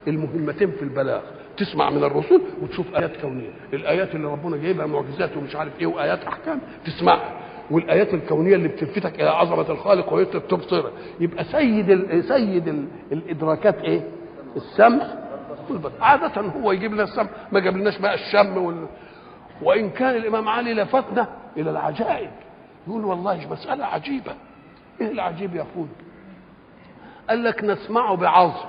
المهمتين في البلاغ تسمع من الرسل وتشوف ايات كونيه الايات اللي ربنا جايبها معجزات ومش عارف ايه وايات احكام تسمعها والايات الكونيه اللاللي بتلفتك الى عظمه الخالق وتبصرها يبقى سيد ال سيد ال الادراكات ايه السمع والبصر عاده هو يجيب لنا السمع ما جابلناش بقى الشم وال... وان كان الامام علي لفتنا الى العجائب يقول والله مساله عجيبه ايه العجيب يا اخوي قال لك نسمعه بعظم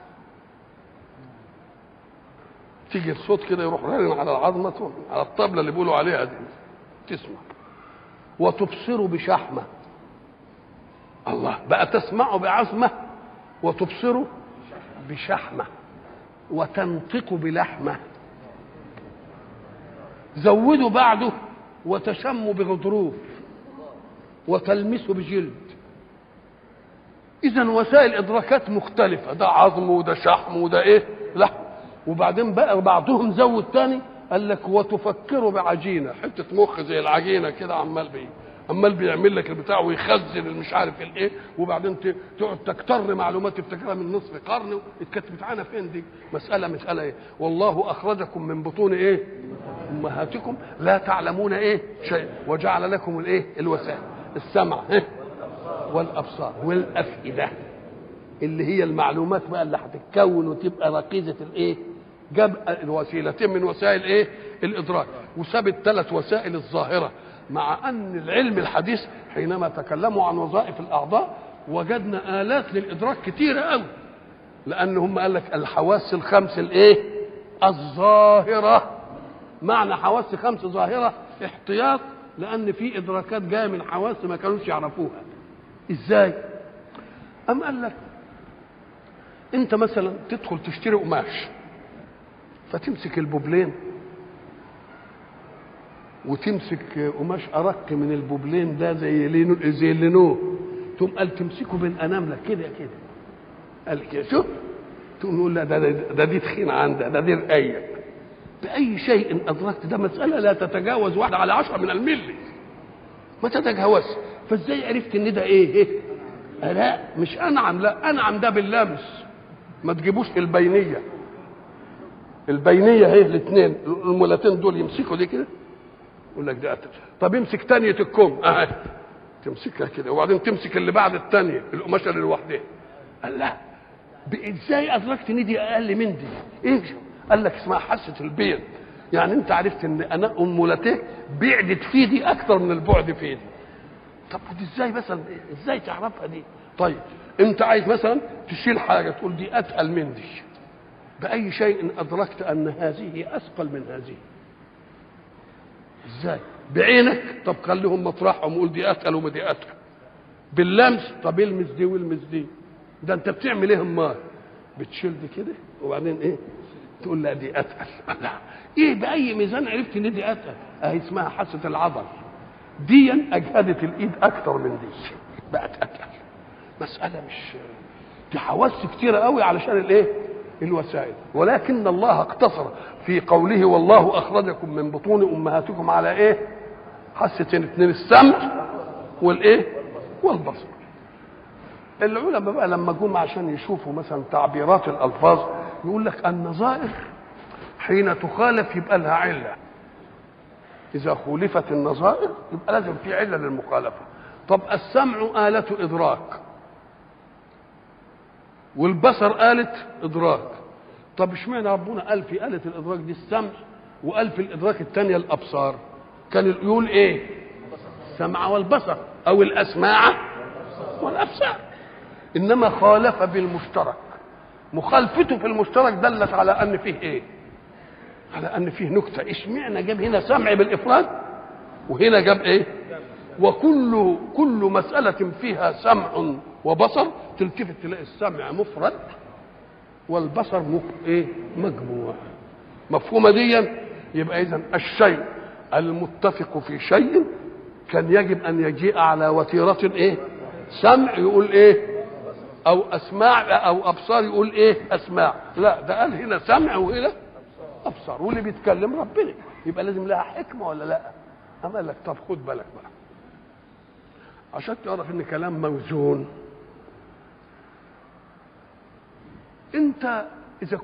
تيجي الصوت كده يروح رن على العظمة على الطبلة اللي بيقولوا عليها دي تسمع وتبصر بشحمة الله بقى تسمع بعظمة وتبصر بشحمة وتنطق بلحمة زودوا بعده وتشم بغضروف وتلمس بجلد اذا وسائل ادراكات مختلفه ده عظم وده شحم وده ايه لحم وبعدين بقى بعضهم زود تاني قال لك وتفكر بعجينه حته مخ زي العجينه كده عمال بي عمال بيعمل لك البتاع ويخزن المش عارف الايه وبعدين تقعد تكتر معلومات تفتكرها من نصف قرن اتكتبت عنها فين دي مساله مساله ايه والله اخرجكم من بطون ايه امهاتكم لا تعلمون ايه شيء وجعل لكم الايه الوسائل السمع إيه؟ والابصار والافئده اللي هي المعلومات بقى اللي هتتكون وتبقى ركيزه الايه جاب الوسيلتين من وسائل ايه الادراك وساب الثلاث وسائل الظاهره مع ان العلم الحديث حينما تكلموا عن وظائف الاعضاء وجدنا الات للادراك كتيره قوي لان هم قال لك الحواس الخمس الايه الظاهره معنى حواس خمس ظاهره احتياط لان في ادراكات جايه من حواس ما كانوش يعرفوها ازاي ام قال لك انت مثلا تدخل تشتري قماش فتمسك البوبلين وتمسك قماش ارق من البوبلين ده زي لينو زي اللينو تقوم قال تمسكه بين اناملك كده كده قال كده شوف تقوم يقول لا ده, ده, ده دي تخين عندها ده دي رقيق باي شيء ادركت ده مساله لا تتجاوز واحده على عشرة من الملي ما تتجاوز فازاي عرفت ان ده ايه, إيه؟ لا مش انعم لا انعم ده باللمس ما تجيبوش البينيه البينيه هي الاثنين المولتين دول يمسكوا دي كده يقول لك ده أتل. طب امسك تانية الكم اهي تمسكها كده وبعدين تمسك اللي بعد الثانيه القماشه اللي لوحدها قال لا ازاي ادركت ان دي اقل من دي ايه قال لك اسمها حاسه البيض يعني انت عرفت ان انا امولتين بعدت في دي اكثر من البعد في دي طب ودي ازاي مثلا ازاي تعرفها دي طيب انت عايز مثلا تشيل حاجه تقول دي اتقل من دي باي شيء ادركت ان هذه اثقل من هذه ازاي بعينك طب خليهم مطرحهم وقول دي اتقل وما دي اتقل باللمس طب المس دي والمس دي ده انت بتعمل ايه امال بتشيل دي كده وبعدين ايه تقول لا دي اتقل لا ايه باي ميزان عرفت ان دي اتقل اهي اسمها حاسه العضل دي اجهدت الايد اكتر من دي بقت اتقل مساله مش دي حواس كتيره قوي علشان الايه الوسائل ولكن الله اقتصر في قوله والله اخرجكم من بطون امهاتكم على ايه حاستين اتنين السمع والايه والبصر العلماء بقى لما جم عشان يشوفوا مثلا تعبيرات الالفاظ يقول لك النظائر حين تخالف يبقى لها عله اذا خولفت النظائر يبقى لازم في عله للمخالفه طب السمع آلة إدراك والبصر آلة إدراك طب اشمعنى ربنا قال في آلة الإدراك دي السمع وقال في الإدراك الثانية الأبصار كان يقول إيه السمع والبصر أو الأسماع والأبصار إنما خالف بالمشترك مخالفته في المشترك دلت على أن فيه إيه على أن فيه نكتة اشمعنى جاب هنا سمع بالإفراد وهنا جاب إيه وكل كل مسألة فيها سمع وبصر تلتفت تلاقي السمع مفرد والبصر مك... ايه مجموع مفهومة دي يبقى إذا الشيء المتفق في شيء كان يجب أن يجيء على وتيرة إيه سمع يقول إيه أو أسماع أو أبصار يقول إيه أسماع لا ده قال هنا سمع وهنا أبصار واللي بيتكلم ربنا يبقى لازم لها حكمة ولا لا أما قال لك طب خد بالك بقى عشان تعرف ان كلام موزون انت